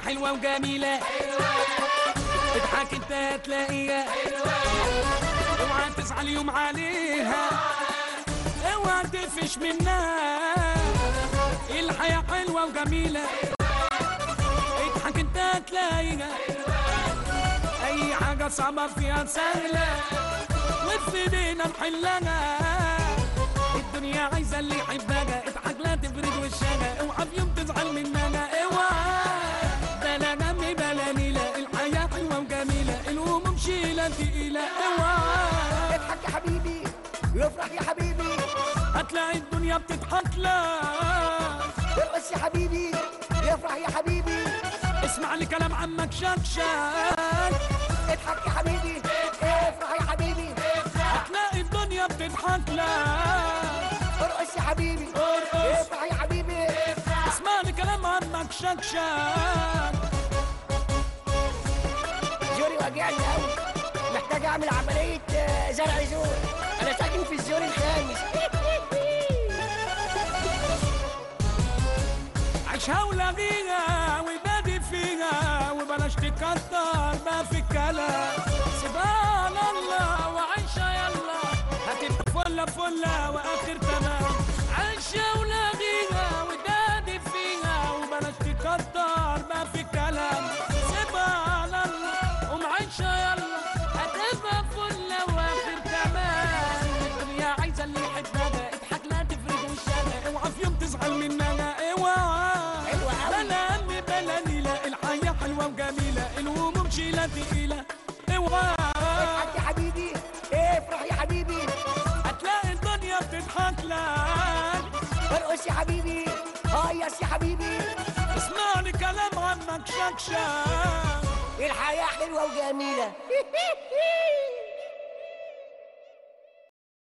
حلوة وجميلة اضحك انت هتلاقيها اوعى تزعل يوم عليها اوعى تفش منها الحياة حلوة وجميلة اضحك انت هتلاقيها اي حاجة صعبة فيها سهلة وفي ايدينا نحلها الدنيا عايزة اللي يحبها اضحك لا تفرد وشها اوعى في يوم تزعل مننا اوعى بلا نمي بلا نيلة الحياة حلوة وجميلة الهموم شيلة تقيلة اوعى اضحك يا حبيبي وافرح يا حبيبي هتلاقي الدنيا بتضحك لك ارقص يا حبيبي افرح يا حبيبي اسمع لكلام عمك شكشك اضحك يا حبيبي افرح يا حبيبي هتلاقي الدنيا بتضحك لك ارقص يا حبيبي ارقص. افرح يا حبيبي اسمع لكلام عمك شكشك زوري وجعني قوي محتاج اعمل عمليه آه، زرع زور انا ساكن في الزور الخامس عيشها ولغيها وبادي فيها وبلاش تكتر ما في الكلام سبحان الله وعيشها يلا هتبقى فلة فلة واخر تمام عيشها ولغيها ودادي فيها وبلاش تكتر ما في الكلام سبحان الله ومعيشها يلا هتبقى فلة واخر تمام الدنيا عايزة اللي يحبها اضحك لا تفرد وشها اوعى في يوم تزعل منها اوعى حلوة أوي. بلا هم بلا نيلة الحياة حلوة وجميلة الهموم شيلة تقيلة اوعى اضحك يا حبيبي افرح يا حبيبي هتلاقي الدنيا بتضحك لك ارقص يا حبيبي هيص يا حبيبي اسمع لي كلام عمك شكشك الحياه حلوه وجميله